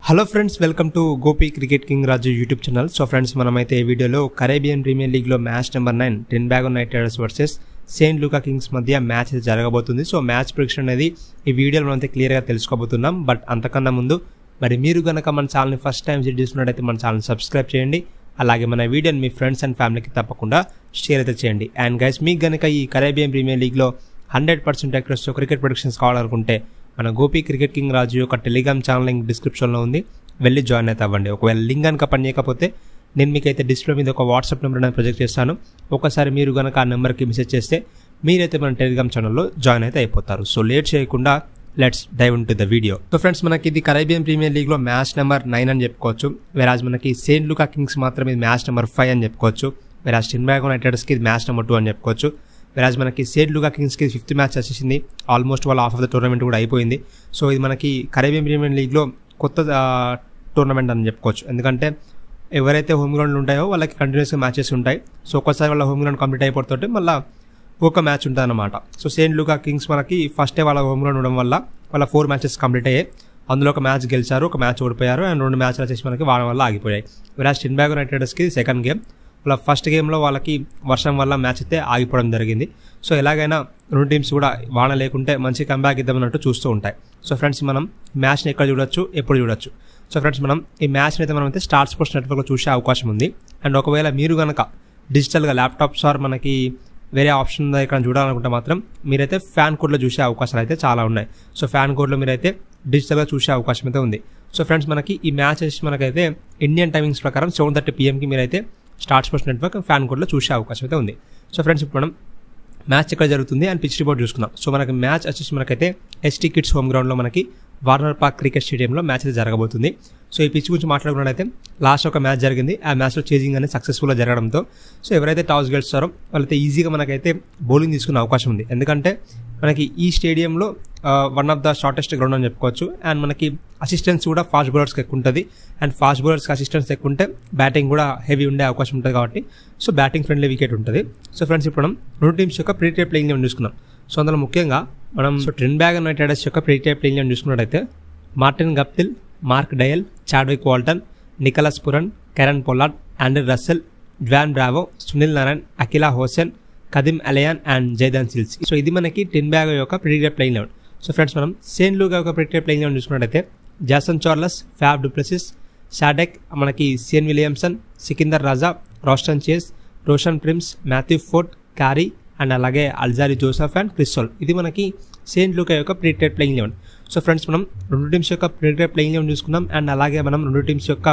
hello friends welcome to Gopi Cricket King Raju YouTube channel so friends మనమైతే ఈ వీడియోలో Caribbean Premier లీగ్లో match number nine Trinbago Knight Riders versus Saint Lucia Kings మధ్య match అయితే జరగబోతుంది so match prediction అనేది ఈ వీడియోలో మనం అయితే క్లియర్గా తెలుసుకోబోతున్నాం బట్ అంతకన్నా ముందు మరి మీరు కనుక మన ఛానల్ని ఫస్ట్ టైం విజిట్ చేస్తున్నట్టయితే మన ఛానల్ సబ్స్క్రైబ్ చేయండి అలాగే మన వీడియోని మీ ఫ్రెండ్స్ అండ్ ఫ్యామిలీకి తప్పకుండా షేర్ అయితే చేయండి అండ్ గైస్ మీకు కనుక ఈ కరేబియన్ ప్రీమియర్ లీగ్లో hundred percent accurate cricket predictions కావాలనుకుంటే మన గోపి క్రికెట్ కింగ్ రాజు యొక్క టెలిగ్రామ్ ఛానల్ లింక్ డిస్క్రిప్షన్లో ఉంది వెళ్ళి జాయిన్ అయితే అవ్వండి ఒకవేళ లింక్ కనుక పని చేయకపోతే నేను మీకైతే డిస్ప్లే మీద ఒక వాట్సాప్ నెంబర్ అనేది ప్రొజెక్ట్ చేస్తాను ఒకసారి మీరు కనుక ఆ నెంబర్కి మెసేజ్ చేస్తే మీరైతే మన టెలిగ్రామ్ ఛానల్లో జాయిన్ అయితే అయిపోతారు సో లేట్ చేయకుండా let's dive to the video so friends మనకి ఇది కరేబియన్ ప్రీమియర్ లీగ్లో మ్యాచ్ నెంబర్ నైన్ అని చెప్పుకోవచ్చు వెరాజ్ మనకి సెయింట్ లుకా కింగ్స్ మాత్రం ఇది మ్యాచ్ నెంబర్ ఫైవ్ అని చెప్పుకోవచ్చు వెరాజ్ టిన్బాగో నైటర్స్కి ఇది మ్యాచ్ నెంబర్ టూ అని చెప్పుకోవచ్చు వెరాజ్ మనకి సేట్ లుగా కింగ్స్కి ఫిఫ్త్ మ్యాచ్ వచ్చేసింది ఆల్మోస్ట్ వాళ్ళ హాఫ్ ఆఫ్ ద టోర్నమెంట్ కూడా అయిపోయింది సో ఇది మనకి కరేబియన్ ప్రీమియర్ లీగ్లో కొత్త టోర్నమెంట్ అని చెప్పుకోవచ్చు ఎందుకంటే ఎవరైతే హోమ్ గ్రౌండ్లు ఉంటాయో వాళ్ళకి కంటిన్యూస్గా మ్యాచెస్ ఉంటాయి సో ఒక్కసారి వాళ్ళ హోమ్ గ్రౌండ్ కంప్లీట్ అయిపోతుంటే మళ్ళీ ఒక మ్యాచ్ ఉంటుంది అనమాట సో సెయింట్ లూకా కింగ్స్ మనకి ఫస్ట్ వాళ్ళ హోమ్ గ్రౌండ్ ఉండడం వల్ల వాళ్ళ ఫోర్ మ్యాచెస్ కంప్లీట్ అయ్యాయి అందులో ఒక మ్యాచ్ గెలిచారు ఒక మ్యాచ్ ఓడిపోయారు అండ్ రెండు మ్యాచ్లు వచ్చేసి మనకి వాడడం వల్ల ఆగిపోయాయి విరాజ్ టిన్బాగ్ యునైటెడ్స్కి సెకండ్ గేమ్ వాళ్ళ ఫస్ట్ గేమ్లో వాళ్ళకి వర్షం వల్ల మ్యాచ్ అయితే ఆగిపోవడం జరిగింది సో ఎలాగైనా రెండు టీమ్స్ కూడా వాన లేకుంటే మంచి కంబ్యాక్ ఇద్దామన్నట్టు చూస్తూ ఉంటాయి సో ఫ్రెండ్స్ మనం మ్యాచ్ని ఎక్కడ చూడొచ్చు ఎప్పుడు చూడొచ్చు సో ఫ్రెండ్స్ మనం ఈ మ్యాచ్ని అయితే మనం అయితే స్టార్ స్పోర్ట్స్ నెట్వర్క్లో చూసే అవకాశం ఉంది అండ్ ఒకవేళ మీరు కనుక డిజిటల్గా ల్యాప్టాప్స్ ఆర్ మనకి వేరే ఆప్షన్ ఉందా ఇక్కడ చూడాలనుకుంటే మాత్రం మీరైతే ఫ్యాన్ కోడ్లో చూసే అవకాశాలు అయితే చాలా ఉన్నాయి సో ఫ్యాన్ కోడ్లో మీరైతే డిజిటల్గా చూసే అవకాశం అయితే ఉంది సో ఫ్రెండ్స్ మనకి ఈ మ్యాచ్ వచ్చి మనకైతే ఇండియన్ టైమింగ్స్ ప్రకారం సెవెన్ థర్టీ పిఎంకి మీరైతే స్టార్ స్పోర్ట్స్ నెట్వర్క్ ఫ్యాన్ కోడ్లో చూసే అవకాశం అయితే ఉంది సో ఫ్రెండ్స్ ఇప్పుడు మనం మ్యాచ్ ఎక్కడ జరుగుతుంది అండ్ పిచ్ రిపోర్ట్ చూసుకుందాం సో మనకి మ్యాచ్ వచ్చేసి మనకైతే ఎస్టీ కిడ్స్ హోమ్ గ్రౌండ్లో మనకి వార్నర్ పార్క్ క్రికెట్ స్టేడియంలో మ్యాచ్ అయితే జరగబోతుంది సో ఈ పిచ్ గురించి మాట్లాడుకున్నట్టయితే లాస్ట్ ఒక మ్యాచ్ జరిగింది ఆ మ్యాచ్లో చేజింగ్ అనేది సక్సెస్ఫుల్గా జరగడంతో సో ఎవరైతే టాస్ గెలుస్తారో వాళ్ళైతే ఈజీగా మనకైతే బౌలింగ్ తీసుకునే అవకాశం ఉంది ఎందుకంటే మనకి ఈ స్టేడియంలో one of the shortest ground అని చెప్పుకోవచ్చు అండ్ మనకి అసిస్టెన్స్ కూడా ఫాస్ట్ బౌలర్స్కి ఎక్కువ ఉంటుంది అండ్ ఫాస్ట్ బౌలర్స్కి అసిస్టెన్స్ ఎక్కువ ఉంటే బ్యాటింగ్ కూడా హెవీ ఉండే అవకాశం ఉంటుంది కాబట్టి సో బ్యాటింగ్ ఫ్రెండ్లీ వికెట్ ఉంటుంది సో ఫ్రెండ్స్ ఇప్పుడు మనం రెండు టీమ్స్ యొక్క ప్రీటైప్ ప్లేయింగ్ లెవెన్ చూసుకున్నాం సో అందులో ముఖ్యంగా మనం సో ట్రెండ్ బ్యాగ్ యునైటెడ్స్ యొక్క ప్రీటైప్ ప్లేయింగ్ లెవెన్ చూసుకున్నట్టయితే Martin Guptill Mark Deyal Chadwick Walton Nicholas Pooran Kieron Pollard Andre Russell Dwayne Bravo Sunil Narine Akeal Hosein Kadeem Alleyne and Jayden Seales so ఇది మనకి Trinbago యొక్క predicted playing eleven so friends మనం Saint లూగా యొక్క predicted playing eleven చూసుకున్నట్టయితే Johnson Charles Faf du Plessis షాడెక్ మనకి Kane Williamson Sikandar Raza Roston Chase Roshon Primus Matthew Forde Khary and అలాగే Alzarri Joseph and క్రిస్టోల్ ఇది మనకి సెయింట్ లూకా యొక్క predicted playing eleven so friends మనం రెండు టీమ్స్ యొక్క ప్రిడిక్టెడ్ ప్లేయింగ్ లెవెన్ చూసుకున్నాం అండ్ అలాగే మనం రెండు టీమ్స్ యొక్క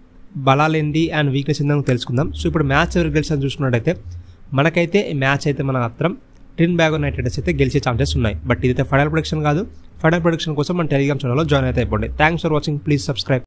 బలాలేంటి అండ్ వీక్నెస్ ఏందని తెలుసుకుందాం సో ఇప్పుడు మ్యాచ్ ఎవరు గెలిచాలని చూసుకున్నట్టయితే మనకైతే ఈ మ్యాచ్ అయితే మన మాత్రం టిన్ బ్యాగ్ యునైటెడ్స్ అయితే గెలిచే ఛాన్సెస్ ఉన్నాయి బట్ ఇదైతే ఫైనల్ ప్రొడక్షన్ కాదు ఫైనల్ ప్రొడక్షన్ కోసం మన టెలిగ్రామ్ ఛానల్లో జాయిన్ అయితే అయిపోండి thanks for watching please subscribe